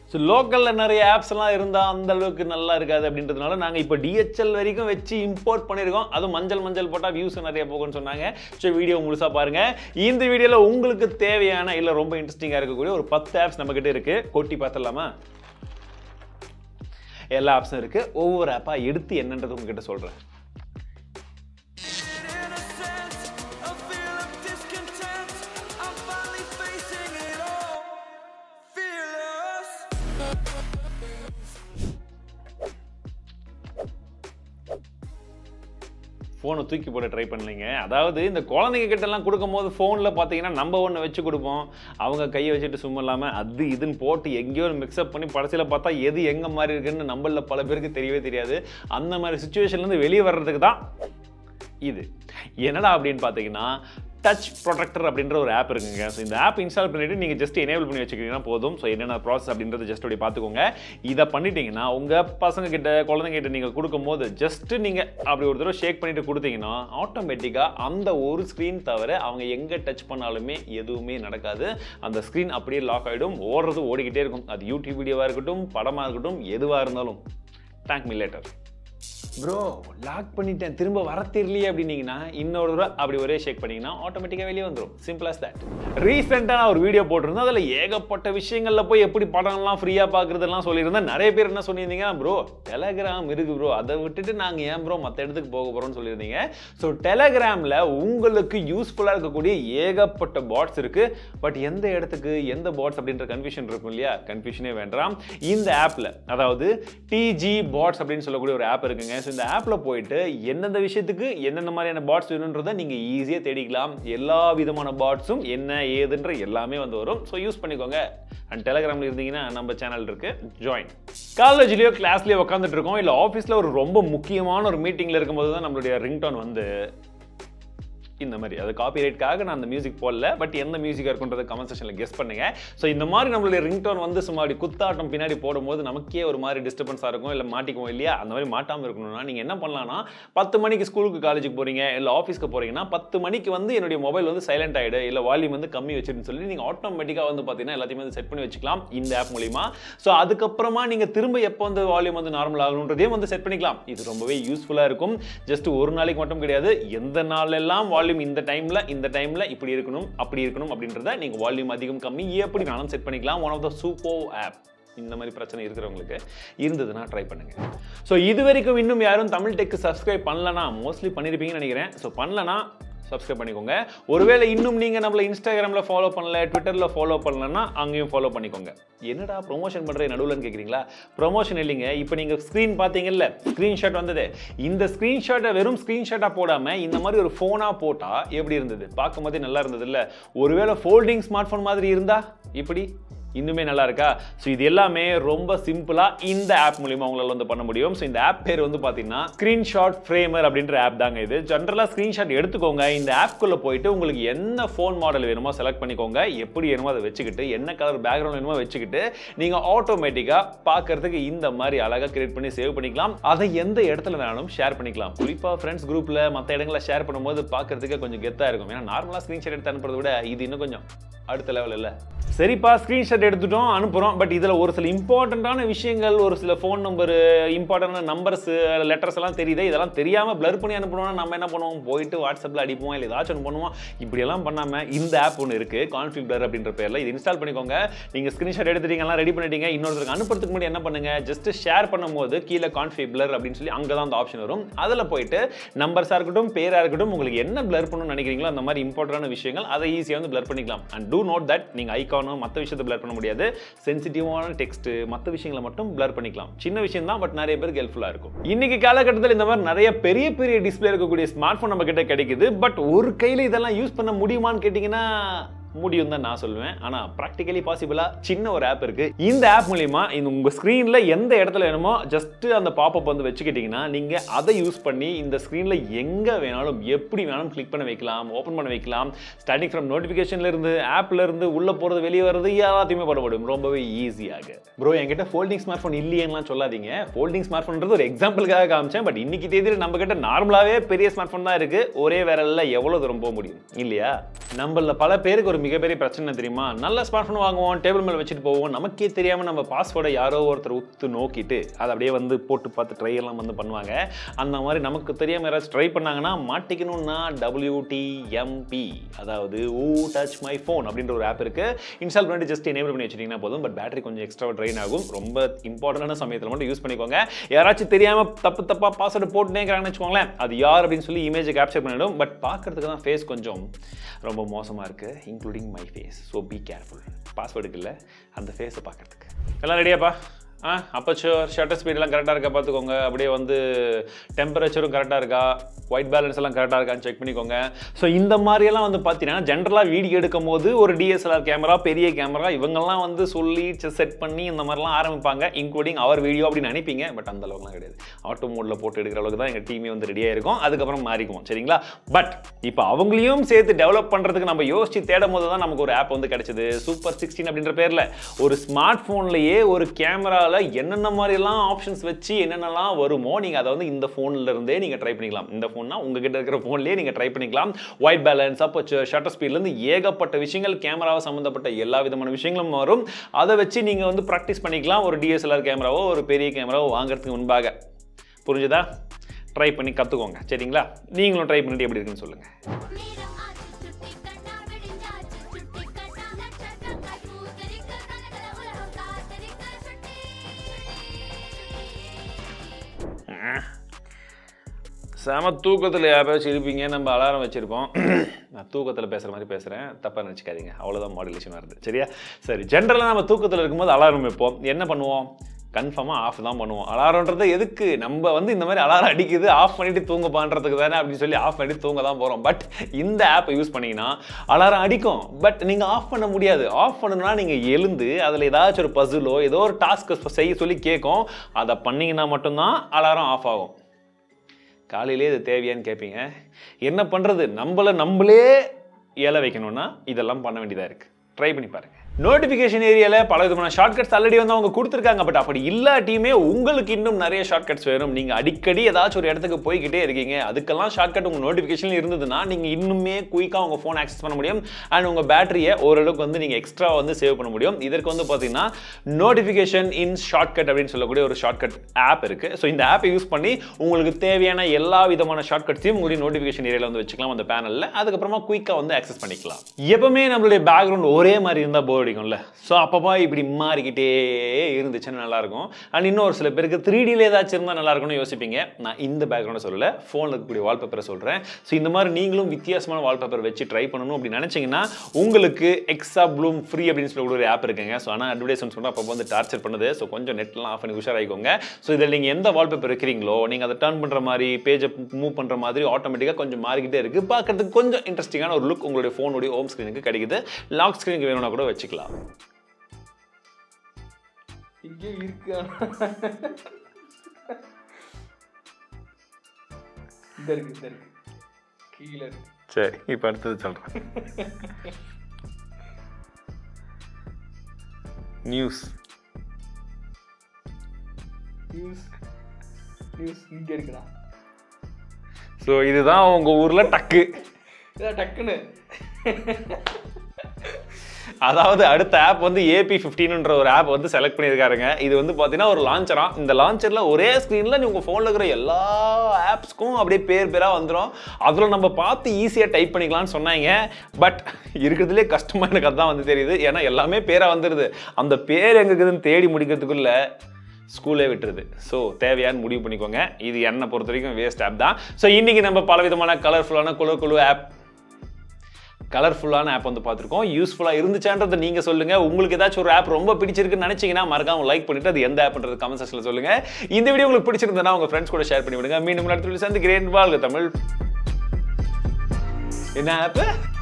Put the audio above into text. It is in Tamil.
ஸோ லோக்கலில் நிறைய ஆப்ஸ் எல்லாம் இருந்தால் அந்த அளவுக்கு நல்லா இருக்காது அப்படின்றதுனால நாங்கள் இப்போ டிஹெச்எல் வரைக்கும் வச்சு இம்போர்ட் பண்ணியிருக்கோம் அதுவும் மஞ்சள் மஞ்சள் போட்டால் வியூஸ் நிறைய போகும்னு சொன்னாங்க ஸோ வீடியோ முழுசாக பாருங்கள் இந்த வீடியோவில் உங்களுக்கு தேவையான இல்லை ரொம்ப இன்ட்ரெஸ்டிங்காக இருக்கக்கூடிய ஒரு பத்து ஆப்ஸ் நம்மக்கிட்ட இருக்குது கொட்டி பார்த்துடலாமா எல்லா ஆப்ஸும் இருக்குது ஒவ்வொரு ஆப்பாக எடுத்து என்னன்றது உங்ககிட்ட சொல்கிறேன் In a sense, a feel of discontent. I'm finally facing it all. Fearless. ஃபோனை தூக்கி போட ட்ரை பண்ணலைங்க அதாவது இந்த குழந்தைங்க கிட்ட எல்லாம் கொடுக்கும்போது ஃபோனில் பார்த்தீங்கன்னா நம்ம ஒன்று வச்சு கொடுப்போம் அவங்க கையை வச்சுட்டு சும்மா இல்லாமல் அது இதுன்னு போட்டு எங்கேயோ மிக்ஸ்அப் பண்ணி படத்தில் பார்த்தா எது எங்கே மாதிரி இருக்குன்னு நம்மள பல பேருக்கு தெரியவே தெரியாது அந்த மாதிரி சுச்சுவேஷன்லேருந்து வெளியே வர்றதுக்கு தான் இது என்னடா அப்படின்னு பார்த்தீங்கன்னா டச் ப்ரொடெக்டர் அப்படின்ற ஒரு ஆப் இருக்குங்க ஸோ இந்த ஆப் இன்ஸ்டால் பண்ணிட்டு நீங்கள் ஜஸ்ட் எனேபிள் பண்ணி வச்சுக்கிட்டீங்கன்னா போதும் ஸோ என்னென்ன ப்ராசஸ் அப்படின்றது ஜஸ்ட் அப்படி பார்த்துக்கோங்க இதை பண்ணிட்டீங்கன்னா உங்கள் பசங்க கிட்ட குழந்தைங்க கிட்ட நீங்கள் கொடுக்கும்போது ஜஸ்ட் நீங்கள் அப்படி ஒரு தடவை ஷேக் பண்ணிட்டு கொடுத்தீங்கன்னா ஆட்டோமேட்டிக்காக அந்த ஒரு ஸ்க்ரீன் தவிர அவங்க எங்கே டச் பண்ணாலுமே எதுவுமே நடக்காது அந்த ஸ்க்ரீன் அப்படியே லாக் ஆகிடும் ஓடுறது ஓடிக்கிட்டே இருக்கும் அது யூடியூப் வீடியோவாக இருக்கட்டும் படமாக இருக்கட்டும் எதுவாக இருந்தாலும் thank me later bro lock பண்ணிட்டேன் திரும்ப வர தெரியலையே அப்படின்னீங்கன்னா இன்னொரு தடவை அப்படி ஒரே ஷேக் பண்ணீங்கன்னா ஆட்டோமேட்டிக்காக வெளியே வந்துடும் சிம்பிள் as தட் ரீசெண்டாக நான் ஒரு வீடியோ போட்டிருந்தேன் அதில் ஏகப்பட்ட விஷயங்களில் போய் எப்படி படம்லாம் ஃப்ரீயாக பார்க்குறதெல்லாம் சொல்லியிருந்தேன் நிறைய பேர் என்ன சொல்லியிருந்தீங்க ப்ரோ டெலகிராம் இருக்கு ப்ரோ அதை விட்டுட்டு நாங்கள் ஏன் ப்ரோ மற்ற இடத்துக்கு போக போகிறோம்னு சொல்லியிருந்தீங்க ஸோ டெலகிராமில் உங்களுக்கு யூஸ்ஃபுல்லாக இருக்கக்கூடிய ஏகப்பட்ட பாட்ஸ் இருக்குது பட் எந்த இடத்துக்கு எந்த பாட்ஸ் அப்படின்ற கன்ஃபியூஷன் இருக்கும் இல்லையா கன்ஃபியூஷனே வேண்டாம் இந்த ஆப்பில் அதாவது டிஜி பாட்ஸ் அப்படின்னு சொல்லக்கூடிய ஒரு ஆப் இருக்குங்க ஸோ இந்த ஆப்பில் போயிட்டு எந்தெந்த விஷயத்துக்கு என்னென்ன மாதிரியான பாட்ஸ் வேணுன்றதை நீங்கள் ஈஸியாக தேடிக்கலாம் எல்லா விதமான பாட்ஸும் என்ன ஏதுன்ற எல்லாமே வந்து வரும் ஸோ யூஸ் பண்ணிக்கோங்க அண்ட் டெலகிராமில் இருந்தீங்கன்னா நம்ம சேனல் இருக்கு ஜாயின் காலேஜ்லேயோ கிளாஸ்லேயோ உட்காந்துட்டு இருக்கோம் இல்லை ஆஃபீஸில் ஒரு ரொம்ப முக்கியமான ஒரு மீட்டிங்கில் இருக்கும்போது தான் நம்மளுடைய ரிங்டோன் வந்து இந்த மாதிரி அது காப்பிரைட்காக நான் அந்த மியூசிக் போடல பட் எந்த மியூசிக்காக இருக்குன்றத கமெண்ட் செக்ஷனில் கெஸ் பண்ணுங்க ஸோ இந்த மாதிரி நம்மளுடைய ரிங்டோன் வந்து சும்மா அப்படி குத்தாட்டம் பின்னாடி போடும்போது நமக்கே ஒரு மாதிரி டிஸ்டர்பன்ஸாக இருக்கும் இல்லை மாட்டிக்குவோம் இல்லையா அந்த மாதிரி மாட்டாமல் இருக்கணும்னா நீங்கள் என்ன பண்ணலாம்னா பத்து மணிக்கு ஸ்கூலுக்கு காலேஜுக்கு போகிறீங்க இல்லை ஆஃபீஸ்க்கு போகிறீங்கன்னா பத்து மணிக்கு வந்து என்னுடைய மொபைல் வந்து சைலண்ட் ஆகிடு இல்லை வால்யூம் வந்து கம்மி வச்சிருன்னு சொல்லி நீங்கள் ஆட்டோமேட்டிக்காக வந்து பார்த்தீங்கன்னா எல்லாத்தையுமே வந்து செட் பண்ணி வச்சுக்கலாம் இந்த ஆப் மூலிமா ஸோ அதுக்கப்புறமா நீங்கள் திரும்ப எப்போ வந்து வால்யூம் வந்து நார்மல் ஆகணுன்றதையும் வந்து செட் பண்ணிக்கலாம் இது ரொம்பவே யூஸ்ஃபுல்லாக இருக்கும் ஜஸ்ட் ஒரு நாளைக்கு மட்டும் கிடையாது எந்த நாளெல்லாம் வால்யூம் இந்த டைமில் இந்த டைமில் இப்படி இருக்கணும் அப்படி இருக்கணும் அப்படின்றத நீங்கள் வால்யூம் அதிகம் கம்மி எப்படி வேணாலும் செட் பண்ணிக்கலாம் one of the super app இந்த மாதிரி பிரச்சனை இருக்கிறவங்களுக்கு இருந்ததுன்னா ட்ரை பண்ணுங்க ஸோ இது வரைக்கும் இன்னும் யாரும் தமிழ் டெக்கு சப்ஸ்கிரைப் பண்ணலனா மோஸ்ட்லி பண்ணியிருப்பீங்கன்னு நினைக்கிறேன் ஸோ பண்ணலனா சப்ஸ்கிரைப் பண்ணிக்கோங்க ஒருவேளை இன்னும் நீங்கள் நம்மள இன்ஸ்டாகிராமில் ஃபாலோ பண்ணல ட்விட்டரில் ஃபாலோ பண்ணலன்னா அங்கேயும் ஃபாலோ பண்ணிக்கோங்க என்னடா ப்ரொமோஷன் பண்ணுற நடுவில்னு கேட்குறீங்களா ப்ரொமோஷன் இல்லைங்க இப்போ நீங்கள் ஸ்க்ரீன் பார்த்தீங்கல்ல ஸ்க்ரீன்ஷாட் வந்தது இந்த ஸ்க்ரீன்ஷாட்டை வெறும் ஸ்க்ரீன்ஷாட்டாக போடாமல் இந்த மாதிரி ஒரு ஃபோனாக போட்டால் எப்படி இருந்தது பார்க்கும் போதே நல்லா இருந்தது இல்லை ஒருவேளை ஃபோல்டிங் ஸ்மார்ட் ஃபோன் மாதிரி இருந்தா இப்படி இன்னுமே நல்லா இருக்கா ஸோ இது எல்லாமே ரொம்ப சிம்பிளாக இந்த ஆப் மூலியமா உங்களால் வந்து பண்ண முடியும் ஸோ இந்த ஆப் பேர் வந்து பார்த்தீங்கன்னா ஸ்க்ரீன்ஷாட் ஃப்ரேமர் அப்படின்ற ஆப் தாங்க இது ஜென்ரலாக ஸ்க்ரீன்ஷாட் எடுத்துக்கோங்க இந்த ஆப்குள்ளே போயிட்டு உங்களுக்கு என்ன ஃபோன் மாடல் வேணுமோ செலக்ட் பண்ணிக்கோங்க எப்படி வேணுமோ அதை வச்சுக்கிட்டு என்ன கலர் பேக்ரவுண்ட் வேணுமோ வச்சுக்கிட்டு நீங்கள் ஆட்டோமேட்டிக்காக பார்க்கறதுக்கு இந்த மாதிரி அழகாக கிரியேட் பண்ணி சேவ் பண்ணிக்கலாம் அதை எந்த இடத்துல வேணாலும் ஷேர் பண்ணிக்கலாம் குறிப்பாக ஃப்ரெண்ட்ஸ் குரூப்பில் மற்ற இடங்களில் ஷேர் பண்ணும்போது பார்க்கறதுக்கு கொஞ்சம் கெத்தாக இருக்கும் ஏன்னா நார்மலாக ஸ்க்ரீன்ஷாட் எடுத்து அனுப்புறதை விட இது இன்னும் கொஞ்சம் அடுத்த லெவல் இல்லை சரிப்பா ஸ்க்ரீன்ஷாட் எடுத்துட்டோம் அனுப்புகிறோம் பட் இதில் ஒரு சில இம்பார்ட்டண்ட்டான விஷயங்கள் ஒரு சில ஃபோன் நம்பரு இம்பார்ட்டண்டான நம்பர்ஸ் லெட்டர்ஸ் எல்லாம் தெரியுது இதெல்லாம் தெரியாமல் ப்ளர் பண்ணி அனுப்பணும்னா நம்ம என்ன பண்ணுவோம் போயிட்டு வாட்ஸ்அப்பில் அடிப்போம் இல்லை ஏதாச்சும் ஒன்று பண்ணுவோம் இப்படியெல்லாம் பண்ணாமல் இந்த ஆப் ஒன்று இருக்குது கான்ஃபிக் பிளர் அப்படின்ற பேரில் இது இன்ஸ்டால் பண்ணிக்கோங்க நீங்கள் ஸ்க்ரீன்ஷாட் எடுத்துட்டீங்க எல்லாம் ரெடி பண்ணிட்டீங்க இன்னொருத்தருக்கு அனுப்புறதுக்கு முன்னாடி என்ன பண்ணுங்க ஜஸ்ட் ஷேர் பண்ணும்போது கீழே கான்ஃபிக் பிளர் அப்படின்னு சொல்லி அங்கே தான் அந்த ஆப்ஷன் வரும் அதில் போயிட்டு நம்பர்ஸாக இருக்கட்டும் பேராக இருக்கட்டும் உங்களுக்கு என்ன பிளர் பண்ணணும்னு நினைக்கிறீங்களோ அந்த மாதிரி இம்பார்ட்டன்டான விஷயங்கள் அதை ஈஸியாக வந்து பிளர் பண்ணிக்கலாம் அண்ட் டூ நோட் தட் நீங்கள் ஐக்கானும் மற்ற விஷயத்தை பிளர் பண்ண முடியாது சென்சிட்டிவான டெக்ஸ்ட் மற்ற விஷயங்களை மட்டும் பிளர் பண்ணிக்கலாம் சின்ன விஷயம் தான் பட் நிறைய பேருக்கு ஹெல்ப்ஃபுல்லாக இருக்கும் இன்னைக்கு காலகட்டத்தில் இந்த மாதிரி நிறைய பெரிய பெரிய டிஸ்பிளே இருக்கக்கூடிய ஸ்மார்ட் ஃபோன் நம்ம கிட்ட கிடைக்குது பட் ஒரு கையில் இதெல்லாம் யூஸ் பண்ண முடியுமான்னு கேட்டிங்கன்னா முடியும் தான் நான் சொல்லுவேன் ஆனால் ப்ராக்டிக்கலி பாசிபிளாக சின்ன ஒரு ஆப் இருக்கு இந்த ஆப் மூலியமா இந்த உங்கள் ஸ்க்ரீனில் எந்த இடத்துல வேணுமோ ஜஸ்ட் அந்த பாப்பப் வந்து வச்சுக்கிட்டிங்கன்னா நீங்கள் அதை யூஸ் பண்ணி இந்த ஸ்க்ரீனில் எங்கே வேணாலும் எப்படி வேணாலும் கிளிக் பண்ண வைக்கலாம் ஓப்பன் பண்ண வைக்கலாம் ஸ்டார்டிங் ஃப்ரம் நோட்டிஃபிகேஷன்ல இருந்து ஆப்ல இருந்து உள்ள போகிறது வெளியே வர்றது எல்லாத்தையுமே பண்ண முடியும் ரொம்பவே ஈஸியாக ப்ரோ என்கிட்ட ஃபோல்டிங் ஸ்மார்ட் ஃபோன் இல்லையேலாம் சொல்லாதீங்க ஃபோல்டிங் ஸ்மார்ட் ஃபோன்றது ஒரு எக்ஸாம்பிளுக்காக காமிச்சேன் பட் இன்னைக்கு தேதியில் நம்ம கிட்ட நார்மலாகவே பெரிய ஸ்மார்ட் ஃபோன் தான் இருக்கு ஒரே விரல்ல எவ்வளோ தூரம் போக முடியும் இல்லையா நம்மள பல பேருக்கு ஒரு மிகப்பெரிய பிரச்சனை தெரியுமா நல்ல ஸ்மார்ட் ஃபோன் வாங்குவோம் டேபிள் மேலே வச்சுட்டு போவோம் நமக்கே தெரியாமல் நம்ம பாஸ்வேர்டை யாரோ ஒருத்தர் உத்து நோக்கிட்டு அதை அப்படியே வந்து போட்டு பார்த்து ட்ரை எல்லாம் வந்து பண்ணுவாங்க அந்த மாதிரி நமக்கு தெரியாமல் யாராச்சும் ட்ரை பண்ணாங்கன்னா மாட்டிக்கணும்னா WTMP அதாவது ஊ டச் மை ஃபோன் அப்படின்ற ஒரு ஆப் இருக்கு இன்ஸ்டால் பண்ணிட்டு ஜஸ்ட் எனேபிள் பண்ணி வச்சிட்டிங்கன்னா போதும் பட் பேட்டரி கொஞ்சம் எக்ஸ்ட்ரா ட்ரெயின் ஆகும் ரொம்ப இம்பார்ட்டண்டான சமயத்தில் மட்டும் யூஸ் பண்ணிக்கோங்க யாராச்சும் தெரியாமல் தப்பு தப்பாக பாஸ்வேர்டு போட்டுனே இருக்கிறாங்கன்னு வச்சுக்கோங்களேன் அது யார் அப்படின்னு சொல்லி இமேஜை கேப்சர் பண்ணிடும் பட் பார்க்கறதுக்கு தான் ஃபேஸ் கொஞ்சம் ரொம்ப மோசமாக இருக்குது including my face so be careful பாஸ்வேர்டுக்கு இல்லை அந்த ஃபேஸை பார்க்கறதுக்கு எல்லாம் ரெடியாப்பா ஆ அப்பச்சர் ஷட்டர் ஸ்பீடெல்லாம் கரெக்டாக இருக்கா பார்த்துக்கோங்க அப்படியே வந்து டெம்பரேச்சரும் கரெக்டாக இருக்கா ஒயிட் பேலன்ஸ் எல்லாம் கரெக்டாக இருக்கான்னு செக் பண்ணிக்கோங்க ஸோ இந்த மாதிரியெல்லாம் வந்து பார்த்தீங்கன்னா ஜென்ரலாக வீடியோ எடுக்கும் போது ஒரு டிஎஸ்எல்ஆர் கேமரா பெரிய கேமரா இவங்கெல்லாம் வந்து சொல்லி செட் பண்ணி இந்த மாதிரிலாம் ஆரம்பிப்பாங்க இன்க்ளூடிங் அவர் வீடியோ அப்படின்னு நினைப்பீங்க பட் அந்த அளவுக்குலாம் கிடையாது ஆட்டோ மோடில் போட்டு எடுக்கிற அளவுக்கு தான் எங்கள் டீமே வந்து ரெடியாக இருக்கும் அதுக்கப்புறம் மாறிக்குவோம் சரிங்களா பட் இப்போ அவங்களையும் சேர்த்து டெவலப் பண்ணுறதுக்கு நம்ம யோசிச்சு தேடும் போது தான் நமக்கு ஒரு ஆப் வந்து கிடைச்சது சூப்பர் சிக்ஸ்டீன் அப்படின்ற பேரில் ஒரு ஸ்மார்ட் ஃபோன்லேயே ஒரு கேமராவில் என்னென்ன மாதிரிலாம் ஆப்ஷன்ஸ் வச்சு என்னென்னலாம் வருமோ நீங்கள் அதை வந்து இந்த ஃபோன்ல இருந்தே நீங்கள் ட்ரை பண்ணிக்கலாம் இந்த ஃபோன்னா உங்ககிட்ட இருக்கிற ஃபோன்லேயே நீங்கள் ட்ரை பண்ணிக்கலாம் ஒயிட் பேலன்ஸ் அப்போ ஷட்டர் ஸ்பீட்லேருந்து ஏகப்பட்ட விஷயங்கள் கேமராவை சம்மந்தப்பட்ட எல்லா விதமான விஷயங்களும் வரும் அதை வச்சு நீங்கள் வந்து ப்ராக்டிஸ் பண்ணிக்கலாம் ஒரு டிஎஸ்எல்ஆர் கேமராவோ ஒரு பெரிய கேமராவோ வாங்குறதுக்கு முன்பாக புரிஞ்சுதா ட்ரை பண்ணி கற்றுக்கோங்க சரிங்களா நீங்களும் ட்ரை பண்ணிட்டு எப்படி இருக்குன்னு சொல்லுங்கள் நேரம் ஆச்சு சுட்டி கண்ணா விடிஞ்சாச்சு சுட்டி கண்ணா நட்சத்திரங்கள் பூத்தரிக்க கலகல உலகம் காத்தரிக்க சுட்டி செம தூக்கத்தில் யாராச்சும் இருப்பீங்க நம்ம அலாரம் வச்சுருப்போம் நான் தூக்கத்தில் பேசுகிற மாதிரி பேசுகிறேன் தப்பாக நினச்சிக்காதீங்க அவ்வளோதான் மாடுலேஷன் வருது சரியா சரி ஜென்ரலாக நம்ம தூக்கத்தில் இருக்கும்போது அலாரம் வைப்போம் என்ன பண்ணுவோம் கன்ஃபார்மாக ஆஃப் தான் பண்ணுவோம் அலாரம்ன்றது எதுக்கு நம்ம வந்து இந்த மாதிரி அலாரம் அடிக்குது ஆஃப் பண்ணிட்டு தூங்கப்பான்றதுக்கு தானே அப்படின்னு சொல்லி ஆஃப் பண்ணிட்டு தூங்க தான் போகிறோம் பட் இந்த ஆப்பை யூஸ் பண்ணீங்கன்னா அலாரம் அடிக்கும் பட் நீங்கள் ஆஃப் பண்ண முடியாது ஆஃப் பண்ணணும்னா நீங்கள் எழுந்து அதில் ஏதாச்சும் ஒரு பசிலோ ஏதோ ஒரு டாஸ்க் செய்ய சொல்லி கேட்கும் அதை பண்ணீங்கன்னா மட்டும்தான் அலாரம் ஆஃப் ஆகும் காலையிலே இது தேவையான்னு கேட்பீங்க என்ன பண்ணுறது நம்மளை நம்மளே ஏல வைக்கணும்னா இதெல்லாம் பண்ண வேண்டியதாக இருக்குது ட்ரை பண்ணி பாருங்க நோட்டிஃபிகேஷன் ஏரியாவில் பல விதமான ஷார்ட்கட்ஸ் ஆல்ரெடி வந்து அவங்க கொடுத்துருக்காங்க பட் அப்படி இல்லாட்டியுமே உங்களுக்கு இன்னும் நிறைய ஷார்ட்கட்ஸ் வேணும் நீங்கள் அடிக்கடி ஏதாச்சும் ஒரு இடத்துக்கு போய்கிட்டே இருக்கீங்க அதுக்கெல்லாம் ஷார்ட்கட் உங்கள் நோட்டிஃபிகேஷன் இருந்ததுன்னா நீங்கள் இன்னுமே குயிக்காக உங்கள் ஃபோன் ஆக்சஸ் பண்ண முடியும் அண்ட் உங்கள் பேட்டரியை ஓரளவுக்கு வந்து நீங்கள் எக்ஸ்ட்ரா வந்து சேவ் பண்ண முடியும் இதற்கு வந்து பார்த்தீங்கன்னா நோட்டிஃபிகேஷன் இன் ஷார்ட்கட் அப்படின்னு சொல்லக்கூடிய ஒரு ஷார்ட்கட் ஆப் இருக்குது ஸோ இந்த ஆப்பை யூஸ் பண்ணி உங்களுக்கு தேவையான எல்லா விதமான ஷார்ட்கட்ஸையும் உங்களுடைய நோட்டிஃபிகேஷன் ஏரியாவில் வந்து வச்சுக்கலாம் அந்த பேனலில் அதுக்கப்புறமா குயிக்காக வந்து ஆக்சஸ் பண்ணிக்கலாம் எப்பவுமே நம்மளுடைய பேக்ரவுண்ட் ஒரே மாதிரி இருந்தால் போர் அடிக்கும்ல ஸோ அப்பப்போ இப்படி மாறிக்கிட்டே இருந்துச்சுன்னா நல்லாயிருக்கும் அண்ட் இன்னும் ஒரு சில பேருக்கு த்ரீ டியில் ஏதாச்சும் இருந்தால் நல்லா இருக்கும்னு யோசிப்பீங்க நான் இந்த பேக்ரவுண்டை சொல்லலை ஃபோனில் இருக்கக்கூடிய வால்பேப்பரை சொல்கிறேன் ஸோ இந்த மாதிரி நீங்களும் வித்தியாசமான வால்பேப்பர் வச்சு ட்ரை பண்ணணும் அப்படின்னு நினச்சிங்கன்னா உங்களுக்கு எக்ஸா ப்ளூம் ஃப்ரீ அப்படின்னு சொல்லக்கூடிய ஒரு ஆப் இருக்குங்க ஸோ ஆனால் அட்வர்டைஸ்மெண்ட் சொன்னால் அப்போ வந்து டார்ச்சர் பண்ணுது ஸோ கொஞ்சம் நெட்லாம் ஆஃப் பண்ணி உஷாராயிக்கோங்க ஸோ இதில் நீங்கள் எந்த வால்பேப்பர் வைக்கிறீங்களோ நீங்கள் அதை டர்ன் பண்ணுற மாதிரி பேஜை மூவ் பண்ணுற மாதிரி ஆட்டோமேட்டிக்காக கொஞ்சம் மாறிக்கிட்டே இருக்குது பார்க்கறதுக்கு கொஞ்சம் இன்ட்ரெஸ்டிங்கான ஒரு லுக் உங்களுடைய ஃபோனுடைய ஹோம் ஸ்க்ரீனுக்கு கிடைக்குது லாக் ஸ்க்ரீனுக்கு வேணும்னா கூட வச்சுக்கலாம் இங்கே இருக்கு இந்த இருக்கு இந்த இருக்கு கீழே இருக்கு சரி இப்போ அடுத்தது சொல்கிறேன் நியூஸ் நியூஸ் நியூஸ் இங்க இருக்குடா ஸோ இதுதான் உங்கள் ஊரில் டக்கு இதான் டக்குன்னு அதாவது அடுத்த ஆப் வந்து ஏபி ஃபிஃப்டீன்ன்ற ஒரு ஆப் வந்து செலக்ட் பண்ணியிருக்காருங்க இது வந்து பார்த்தீங்கன்னா ஒரு லான்ச்சரா இந்த லான்ச்சரில் ஒரே ஸ்க்ரீனில் நீ உங்கள் ஃபோனில் இருக்கிற எல்லா ஆப்ஸ்க்கும் அப்படியே பேர் பேராக வந்துடும் அதில் நம்ம பார்த்து ஈஸியாக டைப் பண்ணிக்கலாம்னு சொன்னாங்க பட் இருக்கிறதுலே கஷ்டமாக எனக்கு அதுதான் வந்து தெரியுது ஏன்னா எல்லாமே பேராக வந்துடுது அந்த பேர் எங்க இருக்குதுன்னு தேடி முடிக்கிறதுக்குள்ள ஸ்கூலே விட்டுருது ஸோ தேவையான்னு முடிவு பண்ணிக்கோங்க இது என்னை பொறுத்த வரைக்கும் வேஸ்ட் ஆப் தான் ஸோ இன்றைக்கி நம்ம பல விதமான கலர்ஃபுல்லான குழு குழு ஆப் கலர்ஃபுல்லான ஆப் வந்து பார்த்துருக்கோம் யூஸ்ஃபுல்லாக இருந்துச்சான்றதை நீங்கள் சொல்லுங்கள் உங்களுக்கு ஏதாச்சும் ஒரு ஆப் ரொம்ப பிடிச்சிருக்குன்னு நினச்சிங்கன்னா மறக்காம லைக் பண்ணிட்டு அது எந்த ஆப்ன்றது கமெண்ட் செக்ஷனில் சொல்லுங்கள் இந்த வீடியோ உங்களுக்கு பிடிச்சிருந்தா உங்கள் ஃப்ரெண்ட்ஸ் கூட ஷேர் பண்ணி விடுங்க மீண்டும் அடுத்த வீடியோ சந்திக்கிறேன் வாழ்க தமிழ் என்ன ஆப்பு